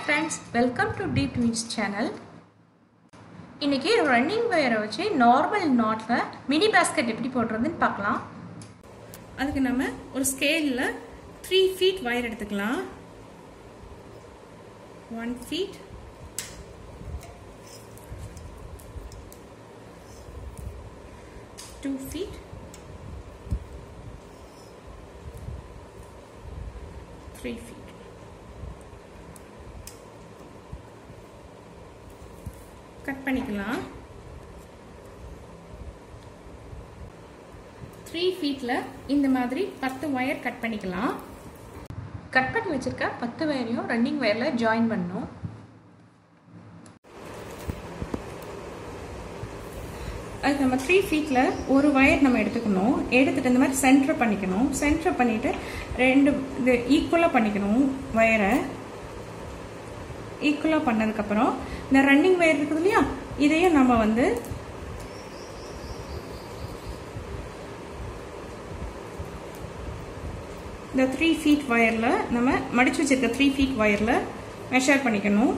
friends welcome to the twins channel இன்றைக்கி running வயரை வச்சு நார்மல் நாட்டில் மினி பேஸ்கெட் எப்படி போடுறதுன்னு பார்க்கலாம் அதுக்கு நம்ம ஒரு ஸ்கேலில் த்ரீ ஃபீட் வயர் எடுத்துக்கலாம் one feet two feet three feet cut பண்ணிக்கலாம் த்ரீ ஃபீட்டில் இந்த மாதிரி பத்து ஒயர் கட் பண்ணிக்கலாம் கட் பண்ணி வச்சுருக்க பத்து ஒயரையும் ரன்னிங் ஒயரில் ஜாயின் பண்ணணும் அதுக்கு நம்ம த்ரீ ஃபீட்டில் ஒரு ஒயர் நம்ம எடுத்துக்கணும் எடுத்துகிட்டு இந்த மாதிரி சென்டர் பண்ணிக்கணும் சென்டர் பண்ணிவிட்டு ரெண்டு இது ஈக்குவலாக பண்ணிக்கணும் ஒயரை ஈக்குவலாக பண்ணதுக்கப்புறம் இந்த ரன்னிங் ஒயர் இருக்குது இல்லையா இதையும் நம்ம வந்து இந்த த்ரீ ஃபீட் ஒயரில் நம்ம மடிச்சு வச்சிருக்க த்ரீ ஃபீட் ஒயரில் மெஷர் பண்ணிக்கணும்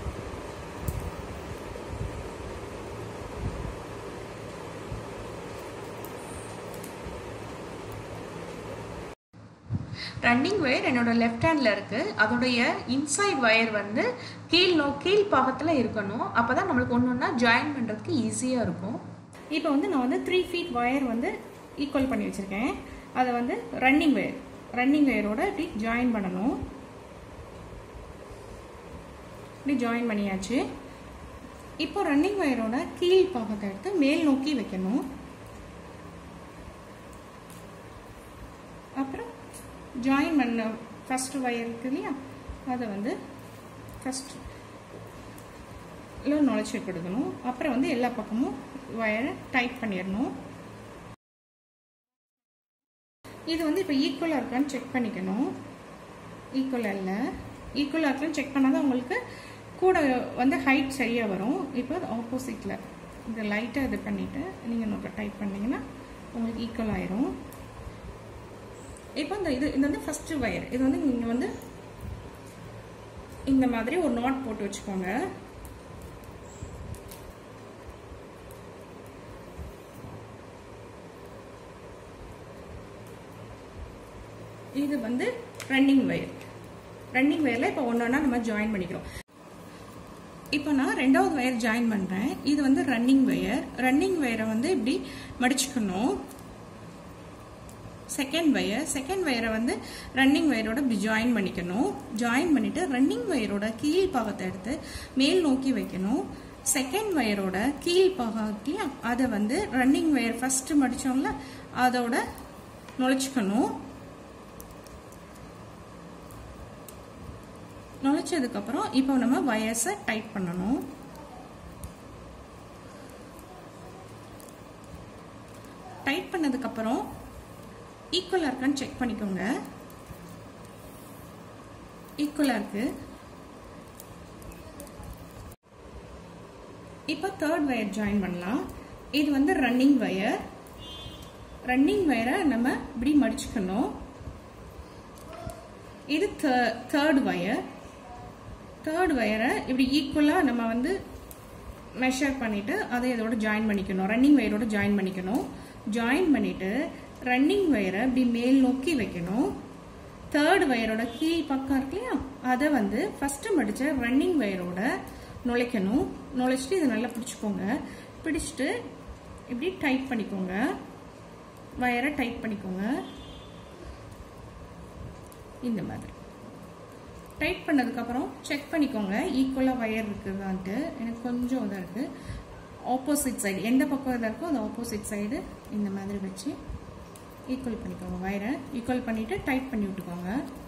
ரன்னிங் ஒயர் என்னோட லெஃப்ட் ஹேண்டில் இருக்குது அதோடைய இன்சைட் ஒயர் வந்து கீழ் நோ கீழ் பாகத்தில் இருக்கணும் அப்போ தான் நம்மளுக்கு ஒன்று ஒன்றா ஜாயின் பண்ணுறதுக்கு ஈஸியாக இருக்கும் இப்போ வந்து நான் வந்து த்ரீ ஃபீட் ஒயர் வந்து ஈக்குவல் பண்ணி வச்சுருக்கேன் அதை வந்து ரன்னிங் ஒயர் ரன்னிங் ஒயரோட இப்படி ஜாயின் பண்ணணும் இப்படி ஜாயின் பண்ணியாச்சு இப்போ ரன்னிங் ஒயரோட கீழ் பாகத்தை எடுத்து மேல் நோக்கி வைக்கணும் அப்புறம் ஜாயின் பண்ண ஃபஸ்ட் ஒயர் இருக்கு இல்லையா அதை வந்து ஃபஸ்ட் நுழைச்சி கொடுக்கணும் அப்புறம் வந்து எல்லா பக்கமும் ஒயரை டைட் பண்ணிடணும் இது வந்து இப்போ ஈக்குவலாக இருக்கான்னு செக் பண்ணிக்கணும் ஈக்குவலாக இல்லை ஈக்குவலாக இருக்கான்னு செக் பண்ணால் தான் உங்களுக்கு கூட வந்து ஹைட் சரியாக வரும் இப்போ ஆப்போசிட்டில் இந்த லைட்டாக இது பண்ணிவிட்டு நீங்கள் நோக்க டைப் பண்ணிங்கன்னா உங்களுக்கு ஈக்குவல் ஆயிரும் இப்போ இந்த இது இது வந்து ஃபஸ்ட்டு ஒயர் இது வந்து நீங்கள் வந்து இந்த மாதிரி ஒரு நாட் போட்டு வச்சுக்கோங்க இது வந்து ரன்னிங் ஒயர் ரன்னிங் ஒயரில் இப்போ ஒன்று ஒன்றா நம்ம ஜாயின் பண்ணிக்கிறோம் இப்போ நான் ரெண்டாவது ஒயர் ஜாயின் பண்ணுறேன் இது வந்து ரன்னிங் ஒயர் ரன்னிங் ஒயரை வந்து இப்படி மடிச்சுக்கணும் செகண்ட் வயர் செகண்ட் வயரை வந்து ரன்னிங் வயரோட இப்படி ஜாயின் பண்ணிக்கணும் ஜாயின் பண்ணிட்டு ரன்னிங் வயரோட கீழ் பாகத்தை எடுத்து மேல் நோக்கி வைக்கணும் செகண்ட் வயரோட கீழ் பாகம் இல்லையா அதை வந்து ரன்னிங் வயர் ஃபர்ஸ்ட் மடிச்சோம்ல அதோட நுழைச்சிக்கணும் நுழைச்சதுக்கப்புறம் இப்போ நம்ம வயர்ஸை டைட் பண்ணணும் டைட் பண்ணதுக்கப்புறம் ஈக்குவலாக இருக்கான்னு செக் பண்ணிக்கோங்க ஈக்குவலாக இருக்கு இப்போ தேர்ட் வயர் ஜாயின் பண்ணலாம் இது வந்து ரன்னிங் வயர் ரன்னிங் வயரை நம்ம இப்படி மடிச்சுக்கணும் இது தேர்ட் வயர் தேர்ட் வயரை இப்படி ஈக்குவலாக நம்ம வந்து மெஷர் பண்ணிட்டு அதை இதோட ஜாயின் பண்ணிக்கணும் ரன்னிங் வயரோட ஜாயின் பண்ணிக்கணும் ஜாயின் பண்ணிட்டு ரன்னிங் வயரை இப்படி மேல் நோக்கி வைக்கணும் தேர்ட் வயரோட கீழ் பக்கம் இருக்கு இல்லையா அதை வந்து ஃபர்ஸ்ட் மடிச்ச ரன்னிங் வயரோட நுழைக்கணும் நுழைச்சிட்டு இதை நல்லா பிடிச்சிக்கோங்க பிடிச்சிட்டு இப்படி டைட் பண்ணிக்கோங்க வயரை டைட் பண்ணிக்கோங்க இந்த மாதிரி டைட் பண்ணதுக்கப்புறம் செக் பண்ணிக்கோங்க ஈக்குவலாக வயர் இருக்குதான்ட்டு எனக்கு கொஞ்சம் இதாக இருக்குது ஆப்போசிட் சைடு எந்த பக்கம் இதாக இருக்கோ அந்த ஆப்போசிட் சைடு இந்த மாதிரி வச்சு ஈக்குவல் பண்ணிக்கோங்க வயரை ஈக்குவல் பண்ணிவிட்டு டைட் பண்ணி விட்டுக்கோங்க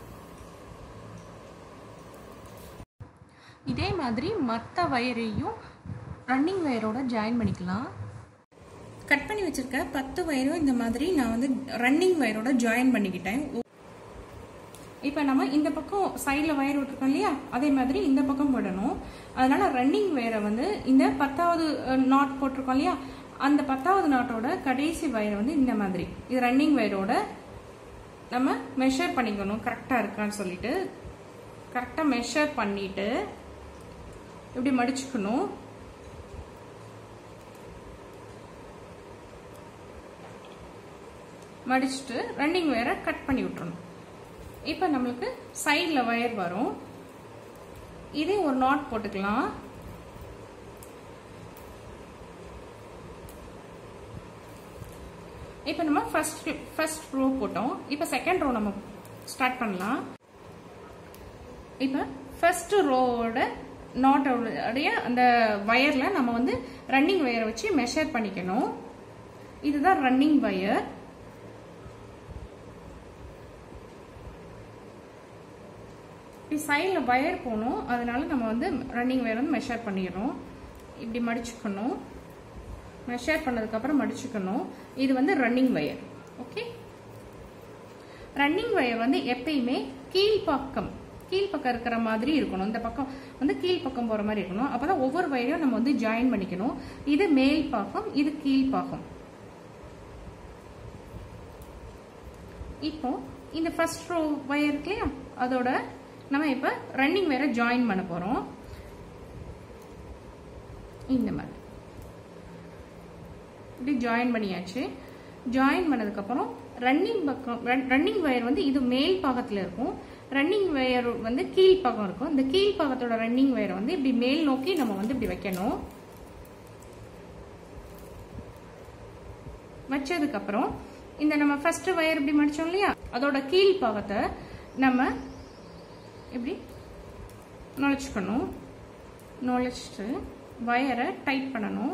இதே மாதிரி மற்ற வயரையும் ரன்னிங் வயரோட ஜாயின் பண்ணிக்கலாம் கட் பண்ணி வச்சிருக்க பத்து வயரும் இந்த மாதிரி நான் வந்து ரன்னிங் வயரோட ஜாயின் பண்ணிக்கிட்டேன் இப்போ நம்ம இந்த பக்கம் சைடில் வயர் விட்டுருக்கோம் இல்லையா அதே மாதிரி இந்த பக்கம் போடணும் அதனால ரன்னிங் வயரை வந்து இந்த பத்தாவது நாட் போட்டிருக்கோம் இல்லையா அந்த பத்தாவது நாட்டோட கடைசி வயர் வந்து இந்த மாதிரி இது ரன்னிங் வயரோட நம்ம மெஷர் பண்ணிக்கணும் கரெக்டாக இருக்கான்னு சொல்லிட்டு கரெக்டாக மெஷர் பண்ணிட்டு இப்படி மடிச்சுக்கணும் மடிச்சுட்டு ரன்னிங் வேற கட் பண்ணி விட்டுறணும் இப்போ நம்மளுக்கு சைடில் வயர் வரும் இதே ஒரு நாட் போட்டுக்கலாம் இப்போ நம்ம ஃபர்ஸ்ட் ஃபர்ஸ்ட் ரோ போட்டோம் இப்போ செகண்ட் ரோ நம்ம ஸ்டார்ட் பண்ணலாம் இப்போ ஃபர்ஸ்ட் ரோவோட நாட்டோடைய அந்த வயர்ல நம்ம வந்து ரன்னிங் வயரை வச்சு மெஷர் பண்ணிக்கணும் இதுதான் ரன்னிங் வயர் இப்படி சைடில் வயர் போகணும் அதனால நம்ம வந்து ரன்னிங் வயர் வந்து மெஷர் பண்ணிடுறோம் இப்படி மடிச்சுக்கணும் மெஷர் பண்ணதுக்கப்புறம் மடிச்சுக்கணும் இது வந்து running wire okay running wire வந்து எப்பயுமே கீழ்ப்பக்கம் கீழ்ப்பக்கம் இருக்கிற மாதிரி இருக்கணும் இந்த பக்கம் வந்து கீழ்ப்பக்கம் போற மாதிரி இருக்கணும் அப்பதான் ஒவ்வொரு வயரையும் நம்ம வந்து ஜாயின் பண்ணிக்கணும் இது மேல் பாகம் இது கீழ்ப்பாகம் இப்போ இந்த ஃபர்ஸ்ட் ரோ வயர் இருக்கு இல்லையா அதோட நம்ம இப்ப ரன்னிங் வயரை ஜாயின் பண்ண போறோம் இந்த மாதிரி இப்படி ஜாயின் பண்ணியாச்சு ஜாயின் பண்ணதுக்கப்புறம் ரன்னிங் பக்கம் ரன்னிங் வயர் வந்து இது மேல் பாகத்தில் இருக்கும் ரன்னிங் வயர் வந்து கீழ் பாகம் இருக்கும் இந்த கீழ் பாகத்தோட ரன்னிங் வயரை வந்து இப்படி மேல் நோக்கி நம்ம வந்து இப்படி வைக்கணும் வச்சதுக்கப்புறம் இந்த நம்ம ஃபர்ஸ்ட் வயர் இப்படி மடிச்சோம் இல்லையா அதோட கீழ் பாகத்தை நம்ம இப்படி நுழைச்சிக்கணும் நுழைச்சிட்டு வயரை டைட் பண்ணணும்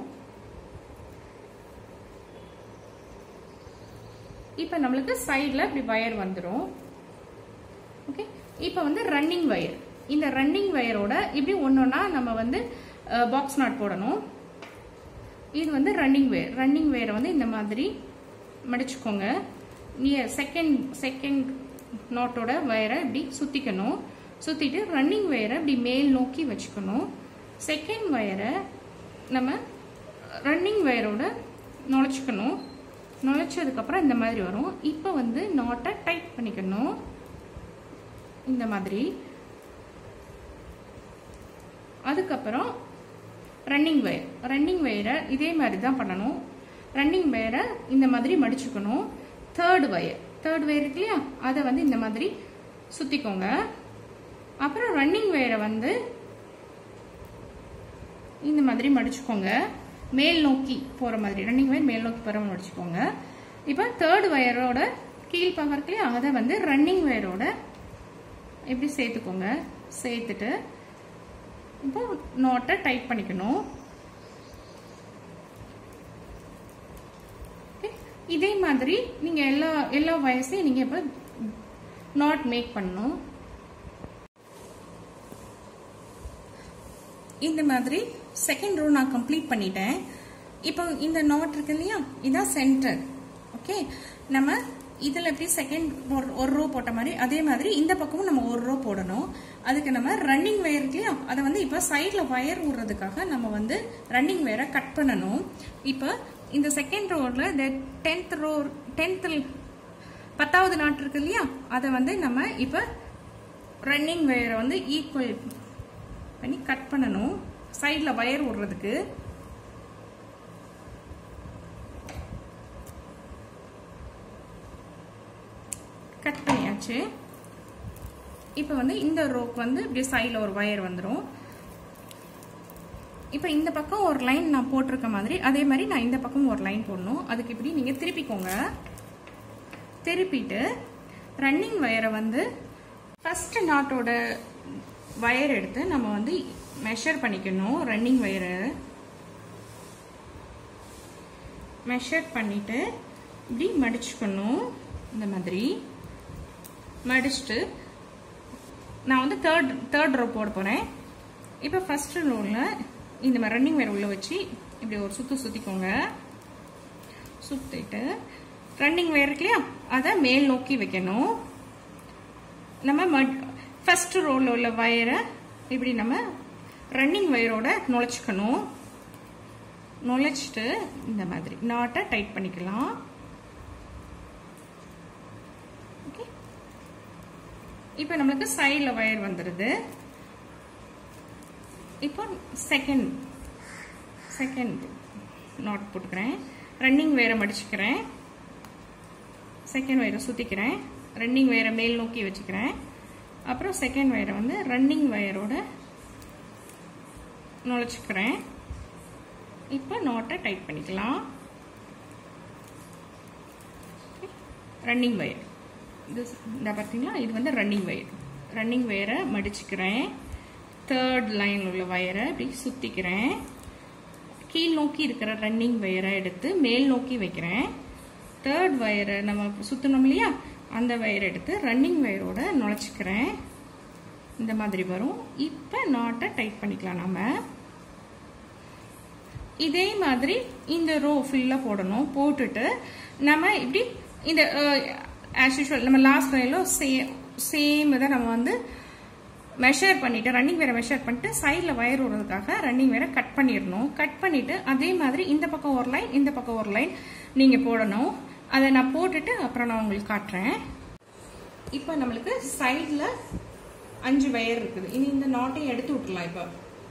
இப்போ நம்மளுக்கு சைடில் இப்படி வயர் வந்துடும் ஓகே இப்போ வந்து ரன்னிங் வயர் இந்த ரன்னிங் வயரோட இப்படி ஒன்றொன்னா நம்ம வந்து பாக்ஸ் நாட் போடணும் இது வந்து ரன்னிங் வயர் ரன்னிங் வயரை வந்து இந்த மாதிரி மடிச்சுக்கோங்க நியர் செகண்ட் செகண்ட் நாட்டோட வயரை இப்படி சுற்றிக்கணும் சுற்றிட்டு ரன்னிங் வயரை இப்படி மேல் நோக்கி வச்சுக்கணும் செகண்ட் வயரை நம்ம ரன்னிங் வயரோட நுழைச்சிக்கணும் நுழைச்சதுக்கப்புறம் இந்த மாதிரி வரும் இப்போ வந்து நாட்டை டைட் பண்ணிக்கணும் இந்த மாதிரி அதுக்கப்புறம் ரன்னிங் வயர் ரன்னிங் வயரை இதே மாதிரி தான் பண்ணணும் ரன்னிங் வயரை இந்த மாதிரி மடிச்சுக்கணும் தேர்ட் வயர் தேர்ட் வயர் இருக்கு இல்லையா அதை வந்து இந்த மாதிரி சுற்றிக்கோங்க அப்புறம் ரன்னிங் வயரை வந்து இந்த மாதிரி மடிச்சுக்கோங்க மேல் நோக்கி போகிற மாதிரி ரன்னிங் வயர் மேல் நோக்கி போகிற மாதிரி மடிச்சுக்கோங்க இப்போ தேர்ட் வயரோட கீழ் பக்கம் இருக்கு இல்லையா அதை வந்து ரன்னிங் வயரோட இப்படி சேர்த்துக்கோங்க சேர்த்துட்டு இப்போ நோட்டை டைட் பண்ணிக்கணும் இதே மாதிரி நீங்கள் எல்லா எல்லா வயசையும் நீங்கள் இப்போ நாட் மேக் பண்ணணும் இந்த மாதிரி செகண்ட் ரோ நான் கம்ப்ளீட் பண்ணிட்டேன் இப்போ இந்த நாட் இருக்கு இல்லையா இதான் சென்டர் ஓகே நம்ம இதில் எப்படி செகண்ட் ஒரு ரோ போட்ட மாதிரி அதே மாதிரி இந்த பக்கமும் நம்ம ஒரு ரோ போடணும் அதுக்கு நம்ம ரன்னிங் வயர் இருக்கு இல்லையா அதை வந்து இப்போ சைடில் வயர் விடுறதுக்காக நம்ம வந்து ரன்னிங் வயரை கட் பண்ணணும் இப்போ இந்த செகண்ட் ரோவில் இந்த டென்த் ரோ டென்த்தில் பத்தாவது நாட்டு இருக்கு இல்லையா அதை வந்து நம்ம இப்போ ரன்னிங் வயரை வந்து ஈக்குவல் பண்ணி கட் பண்ணணும் சைடில் வயர் விடுறதுக்கு கட் பண்ணியாச்சு இப்போ வந்து இந்த ரோக்கு வந்து இப்படி சைடில் ஒரு வயர் வந்துடும் இப்போ இந்த பக்கம் ஒரு லைன் நான் போட்டிருக்க மாதிரி அதே மாதிரி நான் இந்த பக்கம் ஒரு லைன் போடணும் அதுக்கு இப்படி நீங்கள் திருப்பிக்கோங்க திருப்பிட்டு ரன்னிங் வயரை வந்து ஃபர்ஸ்ட் நாட்டோட வயர் எடுத்து நம்ம வந்து மெஷர் பண்ணிக்கணும் ரன்னிங் வயரை மெஷர் பண்ணிட்டு இப்படி மடிச்சுக்கணும் இந்த மாதிரி மடிச்சுட்டு நான் வந்து தேர்ட் தேர்ட் ரோ போட போகிறேன் இப்போ ஃபர்ஸ்ட் ரோவில் இந்த மாதிரி ரன்னிங் வேர் உள்ள வச்சு இப்படி ஒரு சுற்று சுற்றிக்கோங்க சுற்றிட்டு ரன்னிங் வேர் இருக்கு இல்லையா அதை மேல் நோக்கி வைக்கணும் நம்ம மட் ஃபர்ஸ்ட் ரோவில் உள்ள வயரை இப்படி நம்ம ரன்னிங் வயரோட நுழைச்சிக்கணும் நுழைச்சிட்டு இந்த மாதிரி நாட்டை டைட் பண்ணிக்கலாம் ஓகே இப்போ நம்மளுக்கு சைடில் வயர் வந்துடுது இப்போ செகண்ட் செகண்ட் நாட் போட்டுக்கிறேன் ரன்னிங் வேற மடிச்சுக்கிறேன் செகண்ட் வயரை சுற்றிக்கிறேன் ரன்னிங் வயரை மேல் நோக்கி வச்சுக்கிறேன் அப்புறம் செகண்ட் வயரை வந்து ரன்னிங் வயரோட நுழைச்சிக்கிறேன் இப்போ நாட்டை டைட் பண்ணிக்கலாம் ரன்னிங் வயர் இது இந்த பார்த்தீங்களா இது வந்து ரன்னிங் வயர் ரன்னிங் வயரை மடிச்சுக்கிறேன் தேர்ட் லைன் உள்ள வயரை இப்படி சுற்றிக்கிறேன் கீழ் நோக்கி இருக்கிற ரன்னிங் வயரை எடுத்து மேல் நோக்கி வைக்கிறேன் தேர்ட் வயரை நம்ம சுற்றணும் இல்லையா அந்த வயரை எடுத்து ரன்னிங் வயரோட நுழைச்சிக்கிறேன் இந்த மாதிரி வரும் இப்போ நாட்டை டைட் பண்ணிக்கலாம் நம்ம இதே மாதிரி இந்த ரோ ஃபுல்லாக போடணும் போட்டுட்டு நம்ம இப்படி இந்த ஆஸ் யூஷுவல் நம்ம லாஸ்ட் வயலும் சேம் சேம் இதை நம்ம வந்து மெஷர் பண்ணிட்டு ரன்னிங் வேற மெஷர் பண்ணிட்டு சைடில் வயர் விடுறதுக்காக ரன்னிங் வேற கட் பண்ணிடணும் கட் பண்ணிட்டு அதே மாதிரி இந்த பக்கம் ஒரு லைன் இந்த பக்கம் ஒரு லைன் நீங்கள் போடணும் அதை நான் போட்டுட்டு அப்புறம் நான் உங்களுக்கு காட்டுறேன் இப்போ நம்மளுக்கு சைடில் அஞ்சு வயர் இருக்குது இனி இந்த நாட்டையும் எடுத்து விட்டுலாம் இப்போ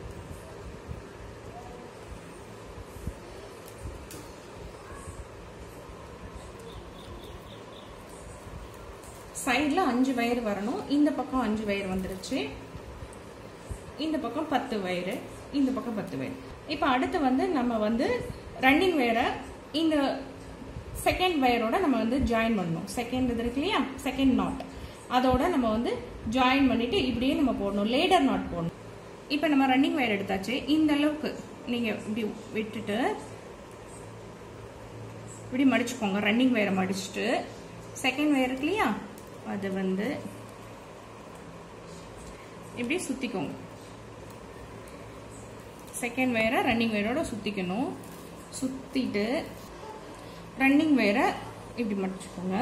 சைடில் அஞ்சு வயர் வரணும் இந்த பக்கம் அஞ்சு வயர் வந்துருச்சு இந்த பக்கம் பத்து வயரு இந்த பக்கம் பத்து வயர் இப்போ அடுத்து வந்து நம்ம வந்து ரன்னிங் வயரை இந்த செகண்ட் வயரோட நம்ம வந்து ஜாயின் பண்ணணும் செகண்ட் இது இருக்கு இல்லையா செகண்ட் நாட் அதோட நம்ம வந்து ஜாயின் பண்ணிட்டு இப்படியே நம்ம போடணும் லேடர் நாட் போடணும் இப்போ நம்ம ரன்னிங் வயர் எடுத்தாச்சு இந்த அளவுக்கு நீங்கள் இப்படி விட்டுட்டு இப்படி மடிச்சுக்கோங்க ரன்னிங் வயரை மடிச்சுட்டு செகண்ட் வயர் இருக்கு இல்லையா அதை வந்து இப்படி சுற்றிக்கோங்க செகண்ட் வயரை ரன்னிங் வயரோட சுற்றிக்கணும் சுற்றிட்டு ரன்னிங் வயரை இப்படி மடிச்சுக்கோங்க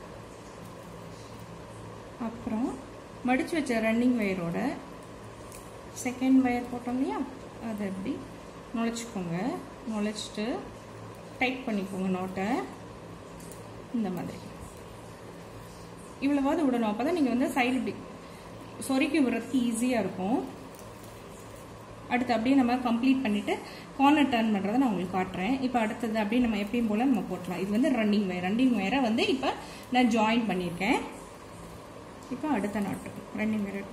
அப்புறம் மடிச்சு வச்ச ரன்னிங் வயரோட செகண்ட் வயர் போட்டோம் இல்லையா அதை இப்படி நுழைச்சிக்கோங்க நுழைச்சிட்டு டைட் பண்ணிக்கோங்க நோட்டை இந்த மாதிரி இவ்வளவாவது விடணும் அப்போ தான் நீங்கள் வந்து சைடு இப்படி சொருக்கி விடுறதுக்கு ஈஸியாக இருக்கும் அடுத்து அப்படியே நம்ம கம்ப்ளீட் பண்ணிவிட்டு கார்னர் டர்ன் பண்ணுறதை நான் உங்களுக்கு காட்டுறேன் இப்போ அடுத்தது அப்படியே நம்ம எப்பயும் போல் நம்ம போட்டலாம் இது வந்து ரன்னிங் வயர் ரன்னிங் வயரை வந்து இப்போ நான் ஜாயின் பண்ணியிருக்கேன் இப்போ அடுத்த நாட்டு ரன்னிங் வயர்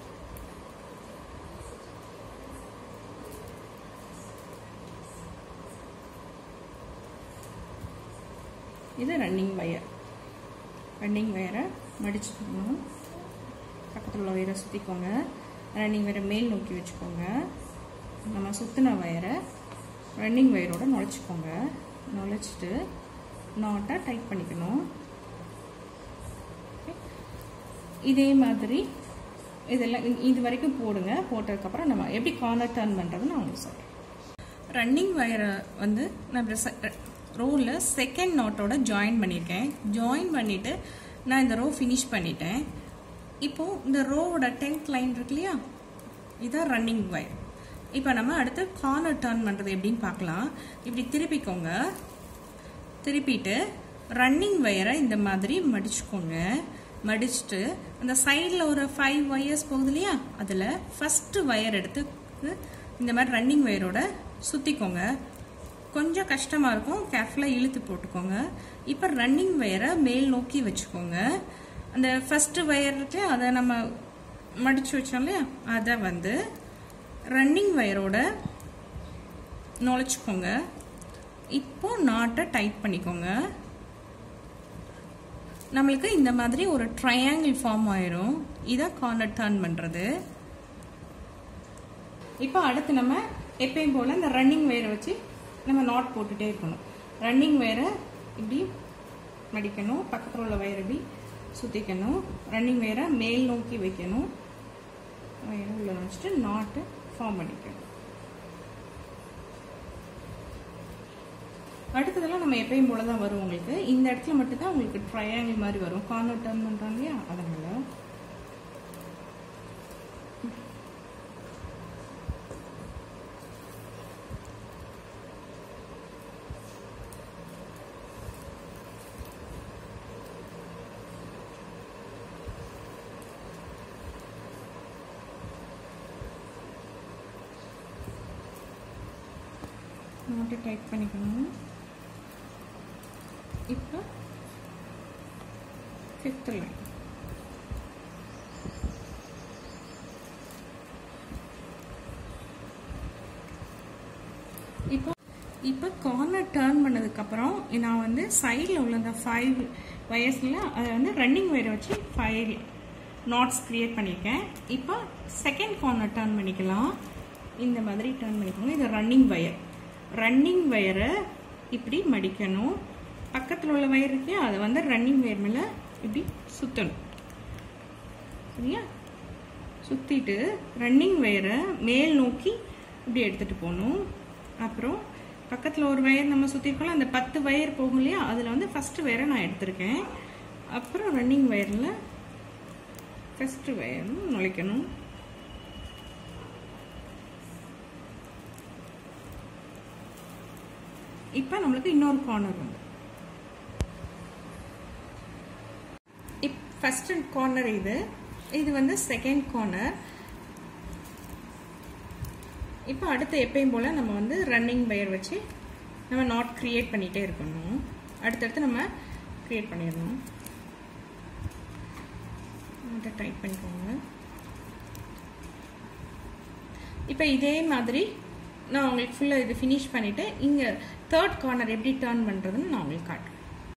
இது ரன்னிங் வயர் ரன்னிங் வயரை மடிச்சுக்கணும் பக்கத்தில் உள்ள வயரை சுற்றிக்கோங்க ரன்னிங் வயரை மேல் நோக்கி வச்சுக்கோங்க நம்ம சுற்றின வயரை ரன்னிங் வயரோட நுழைச்சிக்கோங்க நுழைச்சிட்டு நாட்டை டைட் பண்ணிக்கணும் இதே மாதிரி இதெல்லாம் இது வரைக்கும் போடுங்க போட்டதுக்கப்புறம் நம்ம எப்படி கார்னர் டர்ன் பண்ணுறதுன்னு நான் உங்களுக்கு சொல்கிறேன் ரன்னிங் வயரை வந்து நான் ரோவில் செகண்ட் நோட்டோட ஜாயின் பண்ணியிருக்கேன் ஜாயின் பண்ணிவிட்டு நான் இந்த ரோ ஃபினிஷ் பண்ணிட்டேன் இப்போது இந்த ரோவோட டென்த் லைன் இருக்கு இல்லையா இதான் ரன்னிங் வயர் இப்போ நம்ம அடுத்து கார்னர் டர்ன் பண்ணுறது எப்படின்னு பார்க்கலாம் இப்படி திருப்பிக்கோங்க திருப்பிட்டு ரன்னிங் வயரை இந்த மாதிரி மடிச்சுக்கோங்க மடிச்சுட்டு அந்த சைடில் ஒரு ஃபைவ் வயர்ஸ் போகுது இல்லையா அதில் ஃபஸ்ட்டு வயர் எடுத்து இந்த மாதிரி ரன்னிங் வயரோட சுற்றிக்கோங்க கொஞ்சம் கஷ்டமாக இருக்கும் கேர்ஃபுல்லாக இழுத்து போட்டுக்கோங்க இப்போ ரன்னிங் வயரை மேல் நோக்கி வச்சுக்கோங்க அந்த ஃபஸ்ட்டு வயர் இருக்கு அதை நம்ம மடித்து வச்சோம் இல்லையா அதை வந்து ரன்னிங் வயரோட நுழைச்சிக்கோங்க இப்போ நாட்டை டைட் பண்ணிக்கோங்க நம்மளுக்கு இந்த மாதிரி ஒரு ட்ரையாங்கிள் ஃபார்ம் ஆயிரும் இதை கார்னர் டர்ன் பண்ணுறது இப்போ அடுத்து நம்ம எப்பயும் போல் இந்த ரன்னிங் வயரை வச்சு நம்ம நாட் போட்டுகிட்டே இருக்கணும் ரன்னிங் வயரை இப்படி மடிக்கணும் பக்கத்தில் உள்ள வயர் இப்படி சுற்றிக்கணும் ரன்னிங் வயரை மேல் நோக்கி வைக்கணும் வயரை உள்ள வச்சுட்டு நாட்டு ஃபார்ம் பண்ணிக்கணும் அடுத்ததெல்லாம் நம்ம எப்பயும் போல தான் வரும் உங்களுக்கு இந்த இடத்துல மட்டும்தான் உங்களுக்கு ட்ரையாங்கிள் மாதிரி வரும் கார்னர் டர்ன் பண்ணுறாங்க இல்லையா அதனால நோட்டை டைப் பண்ணிக்கணும் இப்போ ஃபிஃப்த் லைன் இப்போ இப்போ கார்னர் டேர்ன் பண்ணதுக்கப்புறம் நான் வந்து சைடில் உள்ள அந்த ஃபைவ் வயர்ஸில் அதை வந்து ரன்னிங் வயரை வச்சு ஃபைவ் நாட்ஸ் க்ரியேட் பண்ணியிருக்கேன் இப்போ செகண்ட் கார்னர் டேர்ன் பண்ணிக்கலாம் இந்த மாதிரி டேர்ன் பண்ணிக்கோங்க இது ரன்னிங் வயர் ரன்னிங் வயரை இப்படி மடிக்கணும் பக்கத்தில் உள்ள வயர் இருக்கே அதை வந்து ரன்னிங் வயர் மேலே இப்படி சுற்றணும் சரியா சுற்றிட்டு ரன்னிங் வயரை மேல் நோக்கி இப்படி எடுத்துகிட்டு போகணும் அப்புறம் பக்கத்தில் ஒரு வயர் நம்ம சுற்றிருக்கோம்ல அந்த பத்து வயர் போகும் இல்லையா அதில் வந்து ஃபஸ்ட்டு வயரை நான் எடுத்திருக்கேன் அப்புறம் ரன்னிங் வயரில் ஃபஸ்ட்டு வயர் நுழைக்கணும் இப்போ நம்மளுக்கு இன்னொரு கார்னர் வந்து இப் ஃபஸ்ட் கார்னர் இது இது வந்து செகண்ட் கார்னர் இப்போ அடுத்து எப்பயும் போல் நம்ம வந்து ரன்னிங் வயர் வச்சு நம்ம நாட் க்ரியேட் பண்ணிகிட்டே இருக்கணும் அடுத்தடுத்து நம்ம க்ரியேட் பண்ணிடணும் அதை டைப் பண்ணிக்கோங்க இப்போ இதே மாதிரி நான் உங்களுக்கு ஃபுல்லாக இது ஃபினிஷ் பண்ணிவிட்டு இங்கே தேர்ட் கார்னர் எப்படி டேர்ன் பண்ணுறதுன்னு நான் உங்களுக்கு காட்டுறேன்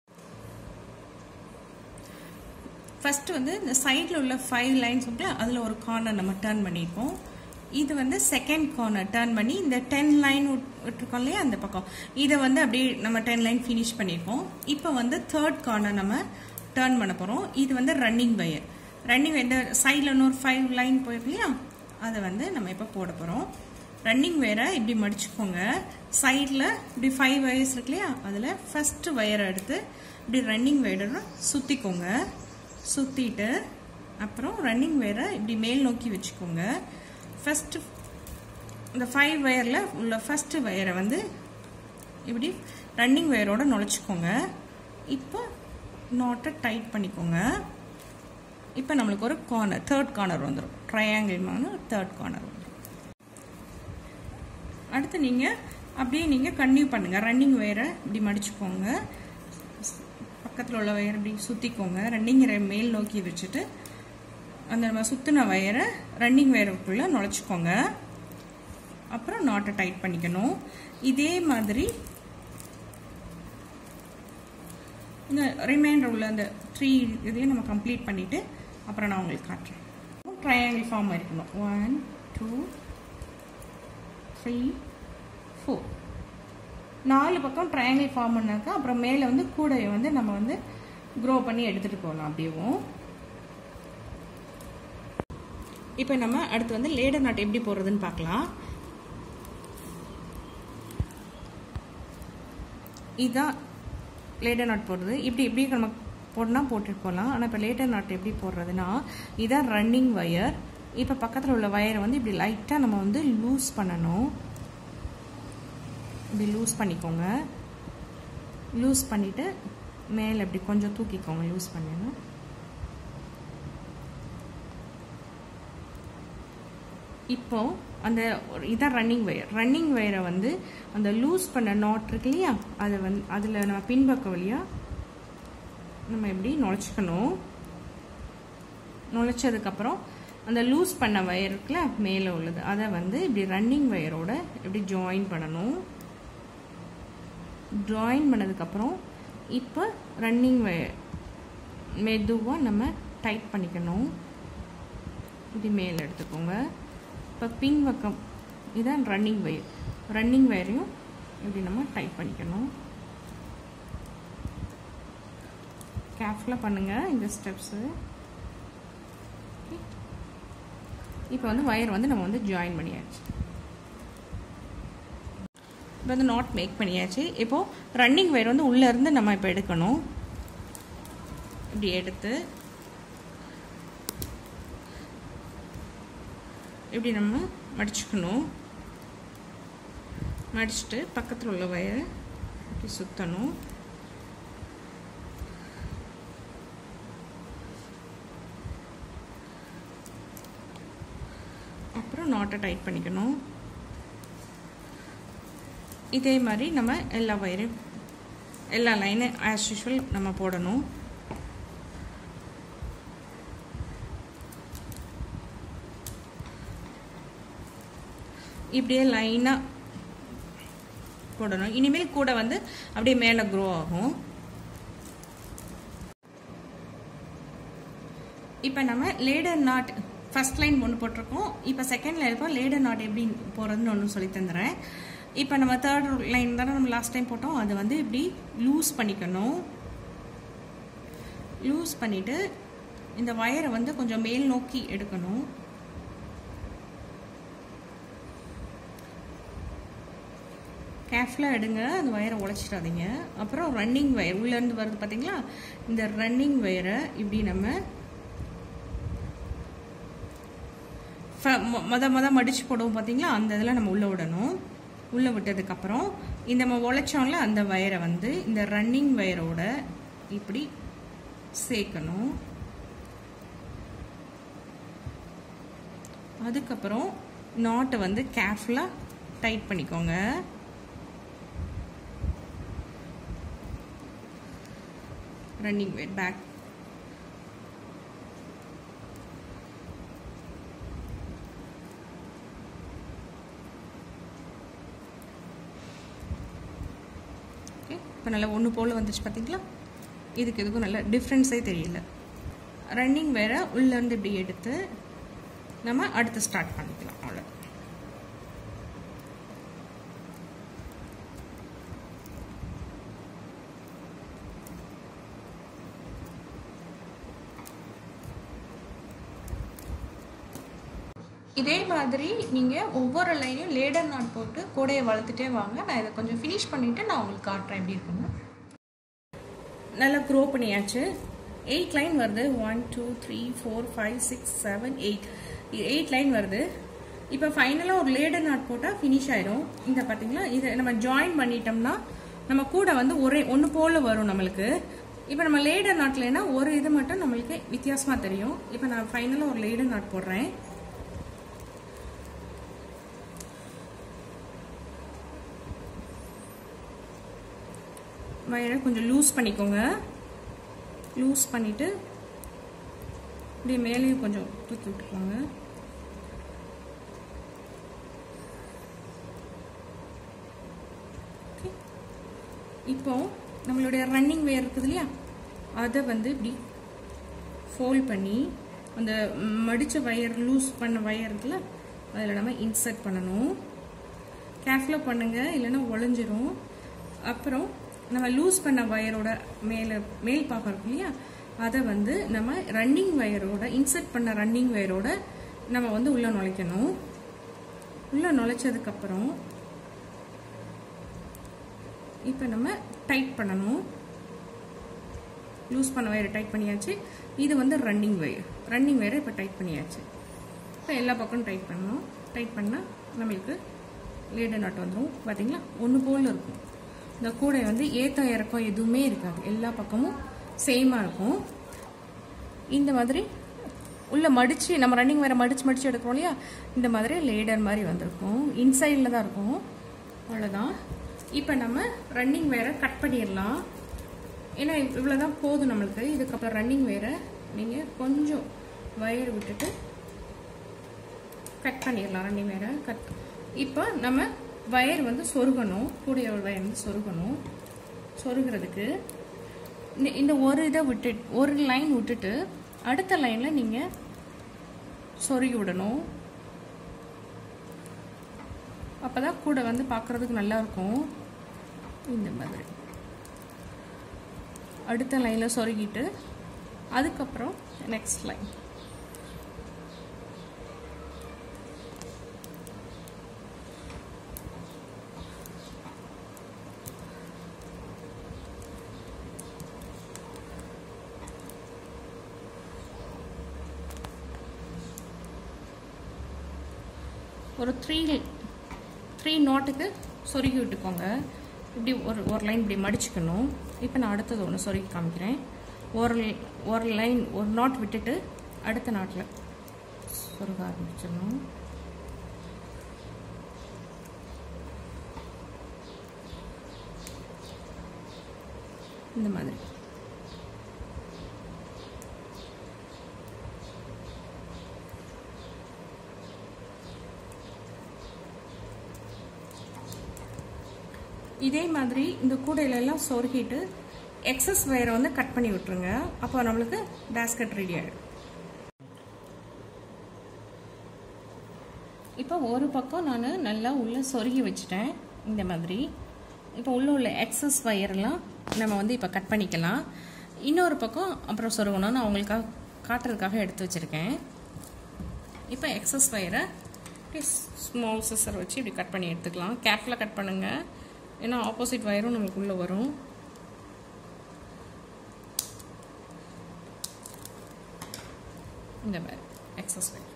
ஃபஸ்ட்டு வந்து இந்த சைடில் உள்ள ஃபைவ் லைன்ஸ் இருக்குல்ல அதில் ஒரு கார்னர் நம்ம டேர்ன் பண்ணியிருக்கோம் இது வந்து செகண்ட் கார்னர் டேர்ன் பண்ணி இந்த டென் லைன் விட்டுருக்கோம் இல்லையா அந்த பக்கம் இதை வந்து அப்படியே நம்ம டென் லைன் ஃபினிஷ் பண்ணியிருக்கோம் இப்போ வந்து தேர்ட் கார்னர் நம்ம டேர்ன் பண்ண போகிறோம் இது வந்து ரன்னிங் வயர் ரன்னிங் இந்த சைடில் இன்னொரு ஃபைவ் லைன் போயிருக்கு இல்லையா அதை வந்து நம்ம இப்போ போட போகிறோம் ரன்னிங் வயரை இப்படி மடிச்சுக்கோங்க சைடில் இப்படி ஃபைவ் வயர்ஸ் இருக்கு இல்லையா அதில் ஃபஸ்ட்டு வயரை எடுத்து இப்படி ரன்னிங் வயரை சுற்றிக்கோங்க சுற்றிட்டு அப்புறம் ரன்னிங் வயரை இப்படி மேல் நோக்கி வச்சுக்கோங்க ஃபஸ்ட்டு இந்த ஃபைவ் வயரில் உள்ள ஃபஸ்ட்டு வயரை வந்து இப்படி ரன்னிங் வயரோட நுழைச்சிக்கோங்க இப்போ நாட்டை டைட் பண்ணிக்கோங்க இப்போ நம்மளுக்கு ஒரு கார்னர் தேர்ட் கார்னர் வந்துடும் ட்ரையாங்கிள் மாதிரி தேர்ட் கார்னர் வந்துடும் அடுத்து நீங்கள் அப்படியே நீங்கள் கன்டினியூ பண்ணுங்கள் ரன்னிங் வயரை இப்படி மடிச்சுக்கோங்க பக்கத்தில் உள்ள வயரை இப்படி சுற்றிக்கோங்க ரன்னிங் மேல் நோக்கி வச்சுட்டு அந்த நம்ம சுற்றின வயரை ரன்னிங் வயருக்குள்ளே நுழைச்சிக்கோங்க அப்புறம் நாட்டை டைட் பண்ணிக்கணும் இதே மாதிரி இந்த ரிமைண்டர் உள்ள அந்த த்ரீ இதையும் நம்ம கம்ப்ளீட் பண்ணிவிட்டு அப்புறம் நான் உங்களுக்கு காட்டுறேன் ட்ரையாங்கிள் ஃபார்ம் இருக்கணும் ஒன் டூ த்ரீ ஃபோர் நாலு பக்கம் ட்ரையாங்கிள் ஃபார்ம் பண்ணாக்கா அப்புறம் மேலே வந்து கூடையை வந்து நம்ம வந்து க்ரோ பண்ணி எடுத்துகிட்டு போகலாம் அப்படியேவும் இப்போ நம்ம அடுத்து வந்து லேடர் நாட் எப்படி போடுறதுன்னு பார்க்கலாம் இதுதான் லேடர் நாட் போடுறது இப்படி இப்படி நம்ம போடனா போட்டுட்டு போகலாம் ஆனால் இப்போ லேட்டர் நாட் எப்படி போடுறதுனா இதான் ரன்னிங் வயர் இப்போ பக்கத்தில் உள்ள வயரை வந்து இப்படி லைட்டாக நம்ம வந்து லூஸ் பண்ணணும் இப்படி லூஸ் பண்ணிக்கோங்க லூஸ் பண்ணிவிட்டு மேலே இப்படி கொஞ்சம் தூக்கிக்கோங்க லூஸ் பண்ணிடணும் இப்போ அந்த இதான் ரன்னிங் வயர் ரன்னிங் வயரை வந்து அந்த லூஸ் பண்ண நாட் இருக்கு இல்லையா அதை வந்து அதில் நம்ம பின்பக்க வழியாக நம்ம எப்படி நுழைச்சிக்கணும் நுழைச்சதுக்கப்புறம் அந்த லூஸ் பண்ண வயர் இருக்குல்ல மேலே உள்ளது அதை வந்து இப்படி ரன்னிங் வயரோட இப்படி ஜாயின் பண்ணணும் ஜாயின் பண்ணதுக்கப்புறம் இப்போ ரன்னிங் வயர் மெதுவாக நம்ம டைட் பண்ணிக்கணும் இப்படி மேலே எடுத்துக்கோங்க இப்போ பின்பக்கம் இதான் ரன்னிங் வயர் ரன்னிங் வயரையும் இப்படி நம்ம டைட் பண்ணிக்கணும் கேர்ஃபுல்லாக பண்ணுங்கள் இந்த ஸ்டெப்ஸு இப்போ வந்து வயர் வந்து நம்ம வந்து ஜாயின் பண்ணியாச்சு இப்போ வந்து நாட் மேக் பண்ணியாச்சு இப்போது ரன்னிங் வயர் வந்து உள்ளேருந்து நம்ம இப்போ எடுக்கணும் இப்படி எடுத்து இப்படி நம்ம மடிச்சுக்கணும் மடிச்சுட்டு பக்கத்தில் உள்ள வயரை இப்படி சுற்றணும் அப்புறம் நாட்டை டைட் பண்ணிக்கணும் இதே மாதிரி நம்ம எல்லா வயரும் எல்லா லைனும் ஆஸ் யூஷுவல் நம்ம போடணும் இப்படியே லைனாக போடணும் இனிமேல் கூட வந்து அப்படியே மேலே க்ரோ ஆகும் இப்போ நம்ம லேடர் நாட் ஃபர்ஸ்ட் லைன் ஒன்று போட்டிருக்கோம் இப்போ செகண்ட் லைன் இப்போ லேடர் நாட் எப்படி போகிறதுன்னு ஒன்று சொல்லி தந்துடுறேன் இப்போ நம்ம தேர்ட் லைன் தானே நம்ம லாஸ்ட் டைம் போட்டோம் அதை வந்து இப்படி லூஸ் பண்ணிக்கணும் லூஸ் பண்ணிவிட்டு இந்த வயரை வந்து கொஞ்சம் மேல் நோக்கி எடுக்கணும் கேர்ஃபுல்லாக எடுங்க அந்த வயரை உழைச்சிடாதீங்க அப்புறம் ரன்னிங் வயர் உள்ளேருந்து வருது பார்த்தீங்களா இந்த ரன்னிங் வயரை இப்படி நம்ம மொத மொத மடிச்சு போடுவோம் பார்த்தீங்களா அந்த இதில் நம்ம உள்ளே விடணும் உள்ளே விட்டதுக்கப்புறம் இந்த நம்ம உழைச்சோம்ல அந்த வயரை வந்து இந்த ரன்னிங் வயரோட இப்படி சேர்க்கணும் அதுக்கப்புறம் நாட்டை வந்து கேர்ஃபுல்லாக டைட் பண்ணிக்கோங்க ரன்னிங் weight பேக் ஓகே இப்போ நல்லா ஒன்று போல் வந்துச்சு பார்த்தீங்களா இதுக்கு இதுக்கும் நல்ல டிஃப்ரென்ஸே தெரியல ரன்னிங் வேற உள்ளேருந்து இப்படி எடுத்து நம்ம அடுத்து ஸ்டார்ட் பண்ணிக்கலாம் அவ்வளோ இதே மாதிரி நீங்கள் ஒவ்வொரு லைனையும் லேடர் நாட் போட்டு கூடையை வளர்த்துட்டே வாங்க நான் இதை கொஞ்சம் ஃபினிஷ் பண்ணிவிட்டு நான் உங்களுக்கு காட்டுறேன் எப்படி இருக்குன்னு நல்லா க்ரோ பண்ணியாச்சு எயிட் லைன் வருது one two three four five six seven eight eight line வருது இப்போ ஃபைனலாக ஒரு லேடர் நாட் போட்டால் ஃபினிஷ் ஆயிடும் இந்த பார்த்தீங்களா இதை நம்ம ஜாயின் பண்ணிட்டோம்னா நம்ம கூட வந்து ஒரே ஒன்று போல் வரும் நம்மளுக்கு இப்போ நம்ம லேடர் நாட்லனா ஒரு இது மட்டும் நம்மளுக்கு வித்தியாசமாக தெரியும் இப்போ நான் ஃபைனலாக ஒரு லேடர் நாட் போடுறேன் வயரை கொஞ்சம் லூஸ் பண்ணிக்கோங்க லூஸ் பண்ணிவிட்டு இப்படியே மேலேயும் கொஞ்சம் தூக்கி விட்டுக்கோங்க இப்போ நம்மளுடைய ரன்னிங் வேர் இருக்குது இல்லையா அதை வந்து இப்படி ஃபோல்ட் பண்ணி அந்த மடித்த வயர் லூஸ் பண்ண வயர் இருக்குல்ல அதில் நம்ம இன்சர்ட் பண்ணணும் கேர்ஃபுல்லாக பண்ணுங்கள் இல்லைன்னா உடஞ்சிரும் அப்புறம் நம்ம லூஸ் பண்ண வயரோட மேலே மேல் பாகம் இருக்கு இல்லையா அதை வந்து நம்ம ரன்னிங் வயரோட இன்சர்ட் பண்ண ரன்னிங் வயரோட நம்ம வந்து உள்ளே நுழைக்கணும் உள்ளே நுழைச்சதுக்கப்புறம் இப்போ நம்ம டைட் பண்ணணும் லூஸ் பண்ண வயரை டைட் பண்ணியாச்சு இது வந்து ரன்னிங் வயர் ரன்னிங் வயரை இப்போ டைட் பண்ணியாச்சு இப்போ எல்லா பக்கமும் டைட் பண்ணணும் டைட் பண்ணால் நம்மளுக்கு லேடர் நாட் வந்துடும் பார்த்தீங்களா ஒன்று போல் இருக்கும் இந்த கூடை வந்து ஏத்தம் இறக்கம் எதுவுமே இருக்காது எல்லா பக்கமும் சேமாக இருக்கும் இந்த மாதிரி உள்ள மடித்து நம்ம ரன்னிங் வேறு மடித்து மடித்து எடுக்கிறோம் இல்லையா இந்த மாதிரி லேடர் மாதிரி வந்திருக்கும் இன்சைடில் தான் இருக்கும் அவ்வளோதான் இப்போ நம்ம ரன்னிங் வேரை கட் பண்ணிடலாம் ஏன்னா இவ்வளோ தான் போதும் நம்மளுக்கு இதுக்கப்புறம் ரன்னிங் வேரை நீங்கள் கொஞ்சம் வயர் விட்டுட்டு கட் பண்ணிடலாம் ரன்னிங் வேரை கட் இப்போ நம்ம வயர் வந்து சொருகணும் கூடிய வயர் வந்து சொருகணும் சொருகிறதுக்கு இந்த ஒரு இதை விட்டு ஒரு லைன் விட்டுட்டு அடுத்த லைனில் நீங்கள் சொருகி விடணும் அப்போ தான் கூட வந்து பார்க்குறதுக்கு நல்லா இருக்கும் இந்த மாதிரி அடுத்த லைனில் சொருகிட்டு அதுக்கப்புறம் நெக்ஸ்ட் லைன் ஒரு த்ரீ த்ரீ நாட்டுக்கு சொருகி விட்டுக்கோங்க இப்படி ஒரு ஒரு லைன் இப்படி மடிச்சுக்கணும் இப்போ நான் அடுத்தது ஒன்று சொருகி காமிக்கிறேன் ஒரு ஒரு லைன் ஒரு நாட் விட்டுட்டு அடுத்த நாட்டில் சொருக ஆரம்பிச்சிடணும் இந்த மாதிரி இதே மாதிரி இந்த கூடையில எல்லாம் சொருகிட்டு எக்ஸஸ் வயரை வந்து கட் பண்ணி விட்டுருங்க அப்போ நம்மளுக்கு பேஸ்கெட் ரெடி ஆகிடும் இப்போ ஒரு பக்கம் நான் நல்லா உள்ளே சொருகி வச்சுட்டேன் இந்த மாதிரி இப்போ உள்ள உள்ள எக்ஸஸ் வயர்லாம் நம்ம வந்து இப்போ கட் பண்ணிக்கலாம் இன்னொரு பக்கம் அப்புறம் சொருகணும் நான் உங்களுக்காக காட்டுறதுக்காக எடுத்து வச்சுருக்கேன் இப்போ எக்ஸஸ் வயரை ஸ்மால் சிசர் வச்சு இப்படி கட் பண்ணி எடுத்துக்கலாம் கேர்ஃபுல்லாக கட் பண்ணுங்கள் ஏன்னா ஆப்போசிட் வயரும் நமக்கு உள்ளே வரும் இந்த மாதிரி எக்ஸஸ் வயர்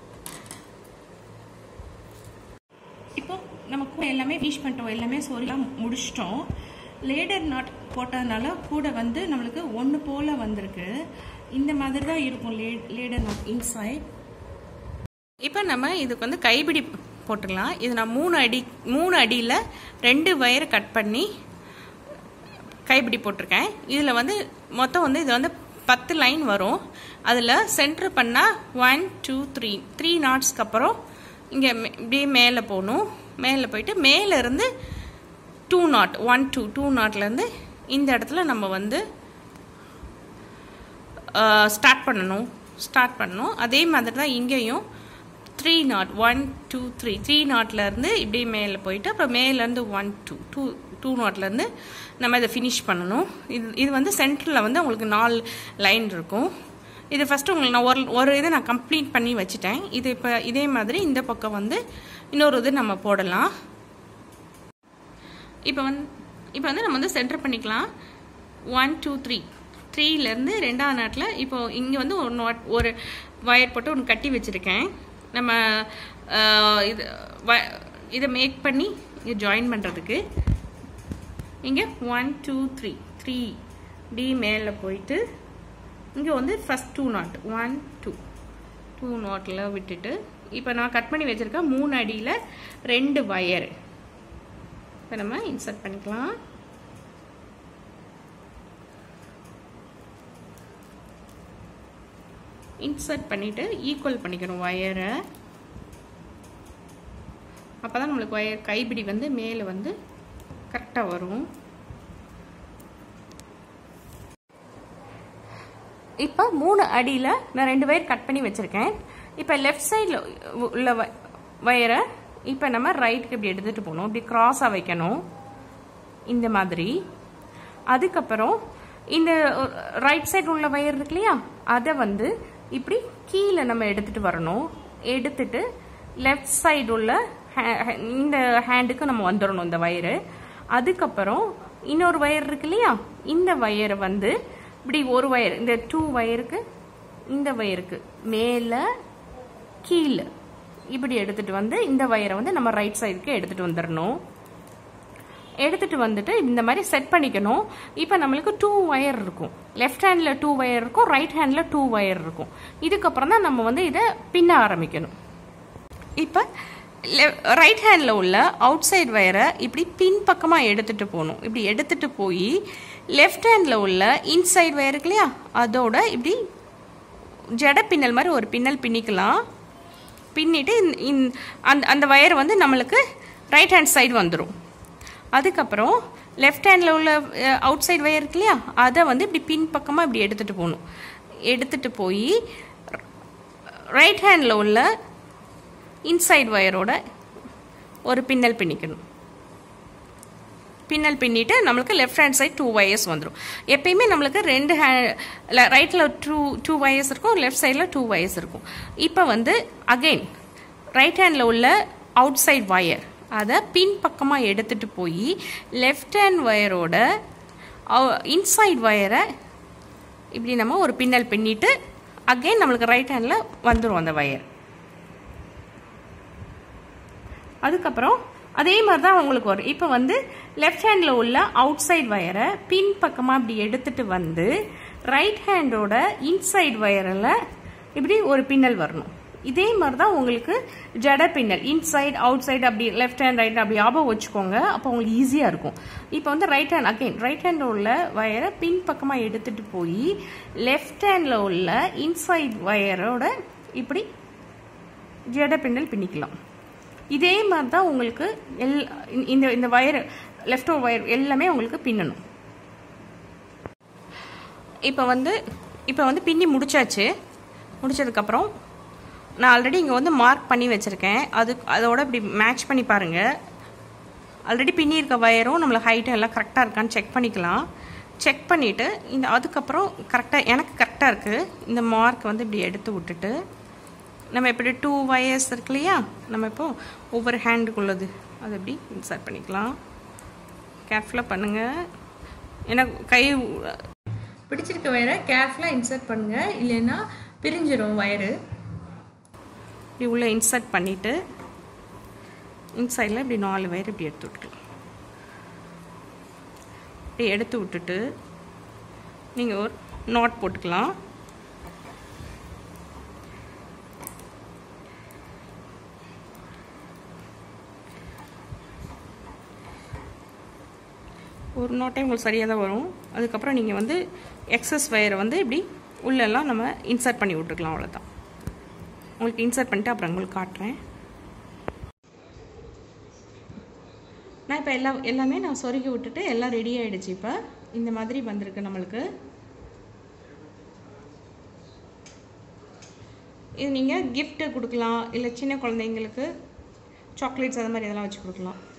இப்போ நம்ம கூட எல்லாமே ஃபினிஷ் பண்ணிட்டோம் எல்லாமே சொரியெல்லாம் முடிச்சிட்டோம் லேடர் நாட் போட்டதுனால கூட வந்து நம்மளுக்கு ஒன்று போல் வந்திருக்கு இந்த மாதிரி தான் இருக்கும் லே லேடர் நாட் இன்சைட் இப்போ நம்ம இதுக்கு வந்து கைப்பிடி போட்டுடலாம் இது நான் மூணு அடி மூணு அடியில் ரெண்டு வயரை கட் பண்ணி கைப்பிடி போட்டிருக்கேன் இதில் வந்து மொத்தம் வந்து இது வந்து பத்து லைன் வரும் அதில் சென்ட்ரு பண்ணால் ஒன் டூ த்ரீ த்ரீ நாட்ஸ்க்கு அப்புறம் இங்கே இப்படியே மேலே போகணும் மேலே போயிட்டு மேலேருந்து two knot one two two நாட்லேருந்து இந்த இடத்துல நம்ம வந்து ஸ்டார்ட் பண்ணணும் ஸ்டார்ட் பண்ணணும் அதே மாதிரி தான் இங்கேயும் three knot one two three three நாட்லேருந்து இப்படியே மேலே போயிட்டு அப்புறம் மேலேருந்து ஒன் டூ டூ டூ நாட்லேருந்து நம்ம இதை ஃபினிஷ் பண்ணணும் இது இது வந்து சென்டரில் வந்து உங்களுக்கு நாலு லைன் இருக்கும் இது ஃபஸ்ட்டு உங்களுக்கு நான் ஒரு ஒரு இதை நான் கம்ப்ளீட் பண்ணி வச்சுட்டேன் இது இப்போ இதே மாதிரி இந்த பக்கம் வந்து இன்னொரு இது நம்ம போடலாம் இப்போ வந்து இப்போ வந்து நம்ம வந்து சென்டர் பண்ணிக்கலாம் ஒன் டூ த்ரீ த்ரீலேருந்து ரெண்டாவது நாட்டில் இப்போ இங்கே வந்து ஒரு நாட் ஒரு வயர் போட்டு ஒன்று கட்டி வச்சுருக்கேன் நம்ம இது இதை மேக் பண்ணி இங்கே ஜாயின் பண்ணுறதுக்கு இங்கே ஒன் டூ த்ரீ த்ரீ டி மேலே போயிட்டு இங்கே வந்து first two knot one two two நாட்டில் விட்டுட்டு இப்போ நான் கட் பண்ணி வச்சுருக்கேன் மூணு அடியில் ரெண்டு வயர் இப்போ நம்ம இன்சர்ட் பண்ணிக்கலாம் இன்சர்ட் பண்ணிவிட்டு ஈக்குவல் பண்ணிக்கணும் வயரை அப்போ தான் நம்மளுக்கு வயர் கைப்பிடி வந்து மேலே வந்து கரெக்டாக வரும் இப்போ மூணு அடியில் நான் ரெண்டு வயர் கட் பண்ணி வச்சுருக்கேன் இப்போ லெஃப்ட் சைடில் உள்ள வயரை இப்போ நம்ம ரைட்டுக்கு இப்படி எடுத்துகிட்டு போகணும் இப்படி க்ராஸாக வைக்கணும் இந்த மாதிரி அதுக்கப்புறம் இந்த ரைட் சைடு உள்ள வயர் இருக்கு இல்லையா அதை வந்து இப்படி கீழே நம்ம எடுத்துகிட்டு வரணும் எடுத்துட்டு லெஃப்ட் சைடு உள்ள இந்த ஹேண்டுக்கு நம்ம வந்துடணும் இந்த வயரு அதுக்கப்புறம் இன்னொரு வயர் இருக்கு இல்லையா இந்த வயரை வந்து இப்படி ஒரு வயர் இந்த டூ வயருக்கு இந்த வயருக்கு மேலே கீழே இப்படி எடுத்துட்டு வந்து இந்த வயரை வந்து நம்ம ரைட் சைடுக்கு எடுத்துட்டு வந்துடணும் எடுத்துட்டு வந்துட்டு இந்த மாதிரி செட் பண்ணிக்கணும் இப்போ நம்மளுக்கு டூ ஒயர் இருக்கும் லெஃப்ட் ஹேண்டில் டூ ஒயர் இருக்கும் ரைட் ஹேண்டில் டூ ஒயர் இருக்கும் இதுக்கப்புறம் தான் நம்ம வந்து இதை பின்ன ஆரம்பிக்கணும் இப்போ ரைட் ஹேண்டில் உள்ள அவுட் சைடு வயரை இப்படி பின் பக்கமாக எடுத்துகிட்டு போகணும் இப்படி எடுத்துகிட்டு போய் லெஃப்ட் ஹேண்டில் உள்ள இன்சைட் வயர் இருக்கு இல்லையா அதோட இப்படி ஜட பின்னல் மாதிரி ஒரு பின்னல் பின்னிக்கலாம் பின்னிட்டு அந்த அந்த வயர் வந்து நம்மளுக்கு ரைட் ஹேண்ட் சைடு வந்துடும் அதுக்கப்புறம் லெஃப்ட் ஹேண்டில் உள்ள அவுட் சைடு வயர் இருக்கு இல்லையா அதை வந்து இப்படி பின் பக்கமாக இப்படி எடுத்துகிட்டு போகணும் எடுத்துகிட்டு போய் ரைட் ஹேண்டில் உள்ள இன்சைட் ஒயரோட ஒரு பின்னல் பின்னிக்கணும் பின்னல் பின்னிட்டு நம்மளுக்கு left hand side two wires வந்துடும் எப்பயுமே நம்மளுக்கு ரெண்டு ஹே ரைட்டில் டூ டூ ஒயர்ஸ் இருக்கும் லெஃப்ட் சைடில் டூ ஒயர்ஸ் இருக்கும் இப்போ வந்து அகெயின் ரைட் ஹேண்டில் உள்ள அவுட் சைட் ஒயர் அதை பின் பக்கமாக எடுத்துகிட்டு போய் லெஃப்ட் ஹேண்ட் ஒயரோட இன்சைட் ஒயரை இப்படி நம்ம ஒரு பின்னல் பின்னிட்டு அகெயின் நம்மளுக்கு ரைட் ஹேண்டில் வந்துடும் அந்த ஒயர் அதுக்கப்புறம் அதே மாதிரி தான் உங்களுக்கு வரும் இப்போ வந்து லெஃப்ட் ஹேண்டில் உள்ள அவுட் சைட் வயரை பின் பக்கமாக இப்படி எடுத்துட்டு வந்து ரைட் ஹேண்டோட இன்சைட் வயரில் இப்படி ஒரு பின்னல் வரணும் இதே மாதிரி தான் உங்களுக்கு ஜட பின்னல் இன்சைட் அவுட் சைடு அப்படி லெஃப்ட் ஹேண்ட் ரைட் அப்படி ஞாபகம் வச்சுக்கோங்க அப்போ உங்களுக்கு ஈஸியாக இருக்கும் இப்போ வந்து ரைட் ஹேண்ட் அகைன் ரைட் ஹேண்டில் உள்ள வயரை பின் பக்கமாக எடுத்துட்டு போய் லெஃப்ட் ஹேண்டில் உள்ள இன்சைட் வயரோட இப்படி ஜட பின்னல் பின்னிக்கலாம் இதே மாதிரி தான் உங்களுக்கு எல் இந்த இந்த வயர் லெஃப்ட் ஒயர் எல்லாமே உங்களுக்கு பின்னணும் இப்போ வந்து இப்போ வந்து பின்னி முடிச்சாச்சு முடிச்சதுக்கப்புறம் நான் ஆல்ரெடி இங்கே வந்து மார்க் பண்ணி வச்சுருக்கேன் அது அதோட இப்படி மேட்ச் பண்ணி பாருங்கள் ஆல்ரெடி பின்னி இருக்க வயரும் நம்மளை ஹைட்டும் எல்லாம் கரெக்டாக இருக்கான்னு செக் பண்ணிக்கலாம் செக் பண்ணிவிட்டு இந்த அதுக்கப்புறம் கரெக்டாக எனக்கு கரெக்டாக இருக்குது இந்த மார்க் வந்து இப்படி எடுத்து விட்டுட்டு நம்ம இப்படி டூ வயர்ஸ் இருக்கு இல்லையா நம்ம இப்போ ஒவ்வொரு ஹேண்டுக்குள்ளது அதை எப்படி இன்சர்ட் பண்ணிக்கலாம் கேர்ஃபுல்லாக பண்ணுங்கள் ஏன்னா கை பிடிச்சிருக்க வயரை கேர்ஃபுல்லாக இன்சர்ட் பண்ணுங்கள் இல்லைன்னா பிரிஞ்சிடும் வயரு இப்படி உள்ளே இன்சர்ட் பண்ணிவிட்டு இன்சைடில் இப்படி நாலு வயர் இப்படி எடுத்து விட்டுக்கலாம் இப்படி எடுத்து விட்டுட்டு நீங்கள் ஒரு நாட் போட்டுக்கலாம் ஒரு நாட்டே உங்களுக்கு சரியாக தான் வரும் அதுக்கப்புறம் நீங்கள் வந்து எக்ஸஸ் வயரை வந்து இப்படி உள்ளெல்லாம் நம்ம இன்சர்ட் பண்ணி விட்டுருக்கலாம் அவ்வளோதான் உங்களுக்கு இன்சர்ட் பண்ணிட்டு அப்புறம் உங்களுக்கு காட்டுறேன் நான் இப்போ எல்லா எல்லாமே நான் சொருகி விட்டுட்டு எல்லாம் ரெடி ஆகிடுச்சு இப்போ இந்த மாதிரி வந்திருக்கு நம்மளுக்கு இது நீங்கள் கிஃப்ட்டு கொடுக்கலாம் இல்லை சின்ன குழந்தைங்களுக்கு சாக்லேட்ஸ் அது மாதிரி இதெல்லாம் வச்சு கொடுக்கலாம்